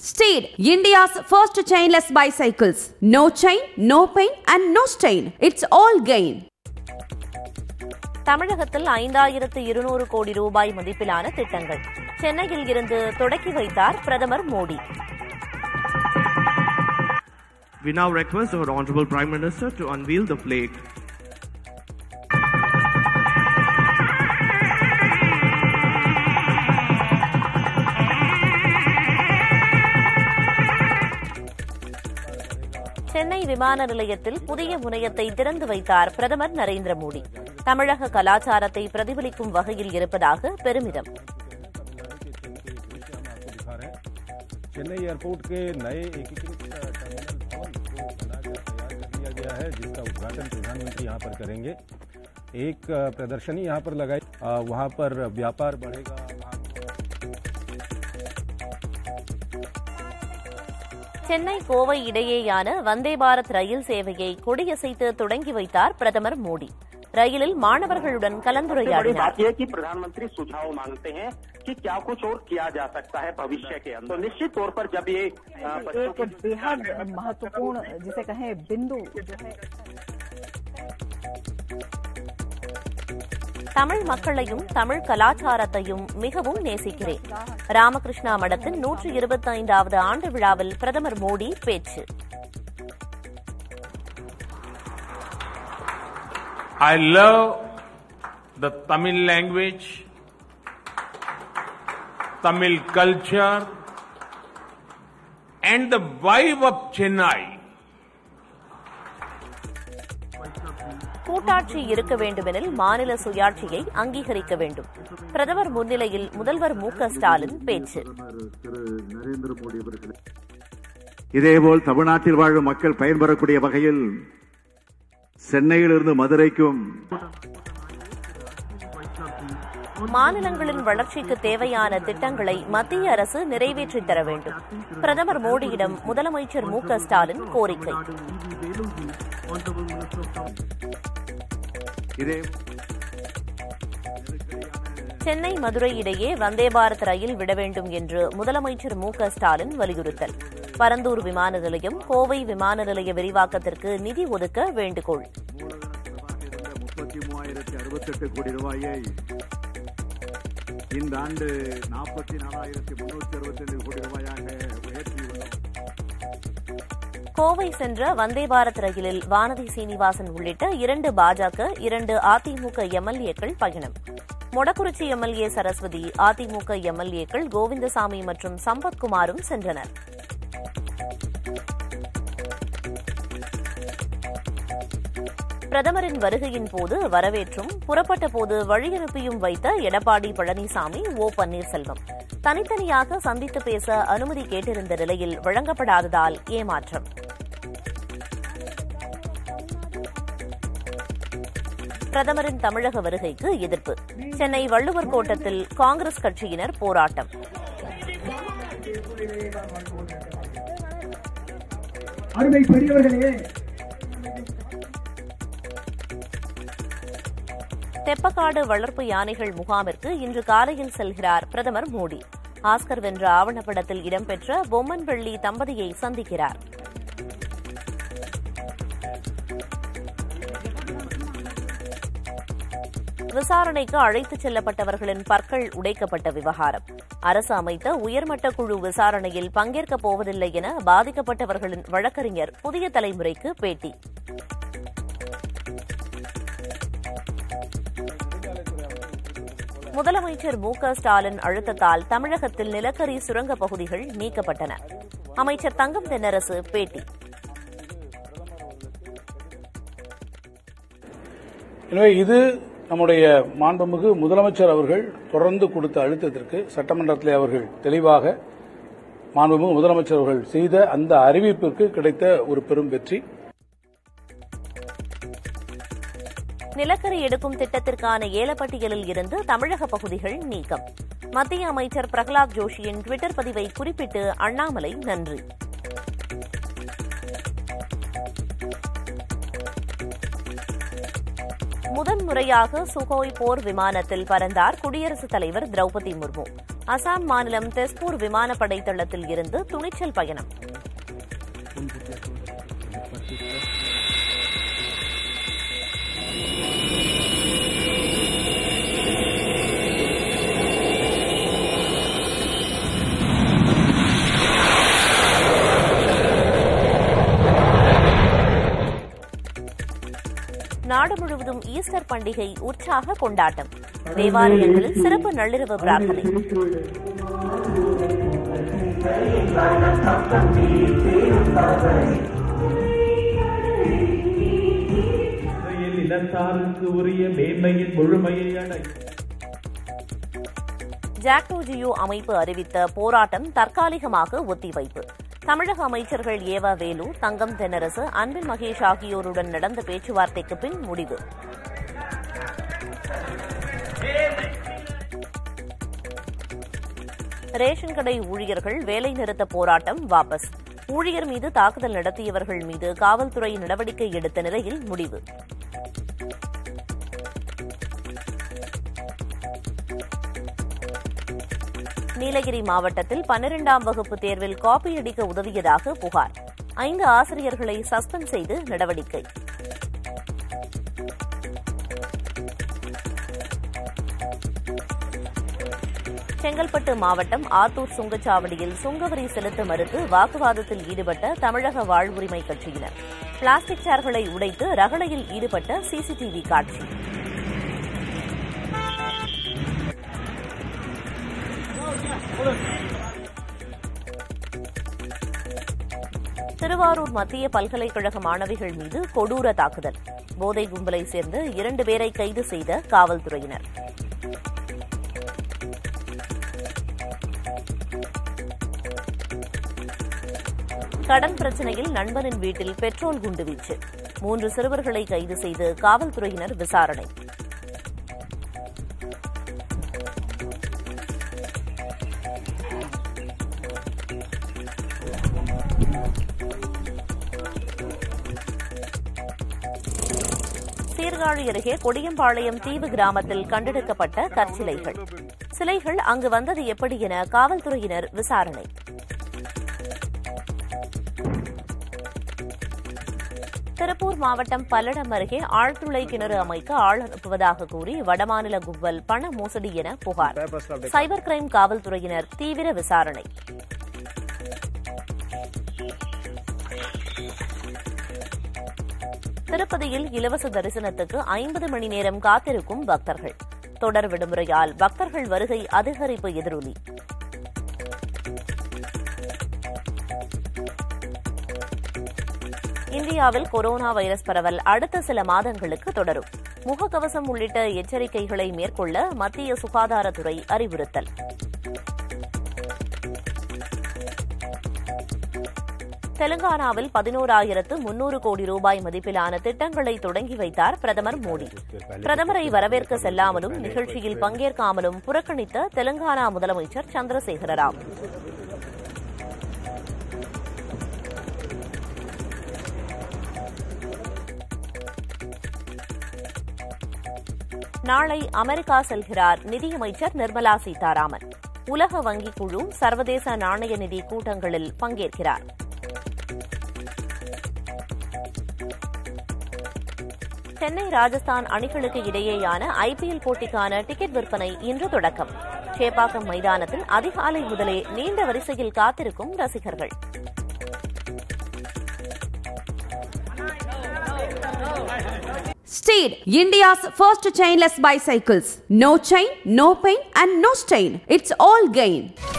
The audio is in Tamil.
Steed, India's first chainless bicycles. No chain, no pain, and no stain. It's all gain. தமிழகத்தில் ஐந்தாயிரத்து இருநூறு கோடி ரூபாய் மதிப்பிலான திட்டங்கள் சென்னையில் இருந்து தொடக்கி வைத்தார் பிரதமர் Modi We now request our Honorable Prime Minister to unveil the flag. Chennai விமான நிலையத்தில் புதிய முனையத்தை திறந்து வைத்தார் பிரதமர் நரேந்திர மோடி தமிழக கலாச்சாரத்தை பிரதிபலிக்கும் வகையில் இருப்பதாக பெருமிதம் दिखा रहे हैं चेन्नई एयरपोर्ट के नए एकीकृत टर्मिनल भवन को बनाकर तैयार कर दिया गया है जिसका उद्घाटन प्रधानमंत्री यहाँ पर करेंगे एक अ, प्रदर्शनी यहाँ पर लगाई अ, वहाँ पर व्यापार बढ़ेगा சென்னை கோவை இடையேயான வந்தே பாரத் ரயில் சேவையை கொடியசைத்து தொடங்கி வைத்தார் பிரதமர் மோடி ரயிலில் மாணவர்களுடன் बड़ी கலந்துரையாடினார் बात यह है कि प्रधानमंत्री सुझाव मांगते हैं कि क्या कुछ और किया जा सकता है भविष्य के अंदर तो निश्चित तौर पर जब ये अ, बच्चों एक बेहद महत्वपूर्ण जिसे कहें बिंदु जो है தமிழ் மக்களையும் தமிழ் கலாச்சாரத்தையும் மிகவும் நேசிக்கிறேன் ராமகிருஷ்ணா மடத்தின் நூற்று இருபத்தைந்தாவது ஆண்டு விழாவில் பிரதமர் மோடி பேச்சு I love the Tamil language, Tamil culture, and the vibe of Chennai. கூட்டாட்சி இருக்க வேண்டுமெனில் மாநில சுயாட்சியை அங்கீகரிக்க வேண்டும் பிரதமர் முன்னிலையில் முதல்வர் மு க ஸ்டாலின் பேச்சு திரு நரேந்திர மோடி அவர்களே இதேபோல் தமிழ்நாட்டில் வாழும் மக்கள் பயன்பெறக்கூடிய வகையில் சென்னையிலிருந்து மதுரைக்கும் மாநிலங்களின் வளர்ச்சிக்கு தேவையான திட்டங்களை மத்திய அரசு நிறைவேற்றித் தர வேண்டும் பிரதமர் மோடியிடம் முதலமைச்சர் மு க ஸ்டாலின் கோரிக்கை இதே சென்னை மதுரை இடையே வந்தே பாரத் ரயில் விட வேண்டும் என்று முதலமைச்சர் மு க ஸ்டாலின் வலியுறுத்தல் பரந்தூர் விமான நிலையம் கோவை விமான நிலைய விரிவாக்கத்திற்கு நிதி ஒதுக்க வேண்டுகோள் முப்பத்தி மூவாயிரத்தி அறுபத்தெட்டு கோடி ரூபாயை இந்த ஆண்டு நாற்பத்தி நாலாயிரத்தி முன்னூத்தி அறுபத்தைந்து கோடி ரூபாயாக உயர்த்தியுள்ளோம் கோவை சென்ற வந்தே பாரத் ரயிலில் வானதி சீனிவாசன் உள்ளிட்ட இரண்டு பாஜக இரண்டு அதிமுக எம்எல்ஏக்கள் பயணம் மொடக்குறிச்சி எம்எல்ஏ சரஸ்வதி அதிமுக எம்எல்ஏக்கள் கோவிந்தசாமி மற்றும் சம்பத்குமாரும் சென்றனர் பிரதமரின் வருகையின் போது வரவேற்றும் புறப்பட்ட போது வழியனுப்பியும் வைத்த எடப்பாடி பழனிசாமி ஓ பன்னீர்செல்வம் தனித்தனியாக சந்தித்து பேச அனுமதி கேட்டிருந்த நிலையில் வழங்கப்படாததால் ஏமாற்றம் பிரதமரின் தமிழக வருகைக்கு எதிர்ப்பு சென்னை வள்ளுவர் கோட்டத்தில் காங்கிரஸ் கட்சியினர் போராட்டம் அருமை பெரியவர்களே தெப்பக்காடு வளர்ப்பு யானைகள் முகாமிற்கு இன்று காலையில் செல்கிறார் பிரதமர் மோடி ஆஸ்கர் வென்ற ஆவணப்படத்தில் இடம்பெற்ற பொம்மன்வெள்ளி தம்பதியை சந்திக்கிறார் விசாரணைக்கு அழைத்துச் செல்லப்பட்டவர்களின் பற்கள் உடைக்கப்பட்ட விவகாரம் அரசு அமைத்த உயர்மட்ட குழு விசாரணையில் பங்கேற்கப் போவதில்லை என பாதிக்கப்பட்டவர்களின் வழக்கறிஞர் புதிய தலைமுறைக்கு பேட்டி முதலமைச்சர் மு க ஸ்டாலின் அழுத்தத்தால் தமிழகத்தில் நிலக்கரி சுரங்க பகுதிகள் நீக்கப்பட்டன அமைச்சர் தங்கம் தென்னரசு பேட்டி எனவே இது நம்முடைய மாண்புமிகு முதலமைச்சர் அவர்கள் தொடர்ந்து கொடுத்த அழுத்தத்திற்கு சட்டமன்றத்தில் அவர்கள் தெளிவாக மாண்புமிகு முதலமைச்சர் அவர்கள் செய்த அந்த அறிவிப்பிற்கு கிடைத்த ஒரு பெரும் வெற்றி நிலக்கரி எடுக்கும் திட்டத்திற்கான ஏலப்பட்டியலில் இருந்து தமிழக பகுதிகள் நீக்கம் மத்திய அமைச்சர் பிரகலாத் ஜோஷியின் டுவிட்டர் பதிவை குறிப்பிட்டு அண்ணாமலை நன்றி முதன்முறையாக சுகோய் போர் விமானத்தில் பறந்தார் குடியரசுத் தலைவர் திரௌபதி முர்மு அசாம் மாநிலம் தெஸ்பூர் விமானப்படை தளத்தில் இருந்து துணிச்சல் பயணம் நாடு முழுவதும் ஈஸ்டர் பண்டிகை உற்சாக கொண்டாட்டம் தேவாலயங்களில் சிறப்பு நள்ளிரவு பிரார்த்தனை இஸ்ரேல் இனத்தாருக்கு உரிய மேன்மையின் முழுமையை அடை ஜாக்டோ ஜியோ அமைப்பு அறிவித்த போராட்டம் தற்காலிகமாக ஒத்திவைப்பு தமிழக அமைச்சர்கள் ஏவா வேலு தங்கம் தென்னரசு அன்பில் மகேஷ் ஆகியோருடன் நடந்த பேச்சுவார்த்தைக்கு பின் முடிவு ரேஷன் கடை ஊழியர்கள் வேலைநிறுத்த போராட்டம் வாபஸ் ஊழியர் மீது தாக்குதல் நடத்தியவர்கள் மீது காவல்துறை நடவடிக்கை எடுத்த நிலையில் முடிவு நீலகிரி மாவட்டத்தில் பன்னிரெண்டாம் வகுப்பு தேர்வில் காப்பி அடிக்க உதவியதாக புகார் ஐந்து ஆசிரியர்களை சஸ்பெண்ட் செய்து நடவடிக்கை செங்கல்பட்டு மாவட்டம் ஆத்தூர் சுங்கச்சாவடியில் சுங்கவரி செலுத்த மறுத்து வாக்குவாதத்தில் ஈடுபட்ட தமிழக வாழ்வுரிமை கட்சியினர் பிளாஸ்டிக் சேர்களை உடைத்து ரகளையில் ஈடுபட்ட சிசிடிவி காட்சி திருவாரூர் மத்திய பல்கலைக்கழக மாணவிகள் மீது கொடூர தாக்குதல் போதை கும்பலை சேர்ந்து இரண்டு பேரை கைது செய்த காவல்துறையினர் கடன் பிரச்சனையில் நண்பனின் வீட்டில் பெட்ரோல் குண்டுவீச்சு மூன்று சிறுவர்களை கைது செய்து காவல்துறையினர் விசாரணை சீர்காழி அருகே கொடியம்பாளையம் தீவு கிராமத்தில் கண்டெடுக்கப்பட்ட கற்சிலைகள் சிலைகள் அங்கு வந்தது எப்படி என காவல்துறையினர் விசாரணை திருப்பூர் மாவட்டம் பல்லடம் அருகே ஆழ்துளை கிணறு அமைக்க ஆள் அனுப்புவதாக கூறி வடமாநில கும்பல் பண மோசடி என புகார் சைபர் கிரைம் காவல்துறையினர் தீவிர விசாரணை திருப்பதியில் இலவச தரிசனத்துக்கு ஐம்பது மணி நேரம் காத்திருக்கும் பக்தர்கள் தொடர் விடுமுறையால் பக்தர்கள் வருகை அதிகரிப்பு எதிரொலி இந்தியாவில் கொரோனா வைரஸ் பரவல் அடுத்த சில மாதங்களுக்கு தொடரும் முகக்கவசம் உள்ளிட்ட எச்சரிக்கைகளை மேற்கொள்ள மத்திய சுகாதாரத்துறை அறிவுறுத்தல் தெலுங்கானாவில் பதினோராயிரத்து முன்னூறு கோடி ரூபாய் மதிப்பிலான திட்டங்களை தொடங்கி வைத்தார் பிரதமர் மோடி பிரதமரை வரவேற்க செல்லாமலும் நிகழ்ச்சியில் பங்கேற்காமலும் புறக்கணித்த தெலுங்கானா முதலமைச்சர் சந்திரசேகர ராவ் நாளை அமெரிக்கா செல்கிறார் நிதியமைச்சர் நிர்மலா சீதாராமன் உலக வங்கி குழு சர்வதேச நாணய நிதி கூட்டங்களில் பங்கேற்கிறார் சென்னை ராஜஸ்தான் அணிகளுக்கு இடையேயான ஐபிஎல் போட்டிக்கான டிக்கெட் விற்பனை இன்று தொடக்கம் சேப்பாக்கம் மைதானத்தில் அதிகாலை முதலே நீண்ட வரிசையில் காத்திருக்கும் ரசிகர்கள் Steed, India's first chainless bicycles. No chain, no pain, and no stain. It's all gain.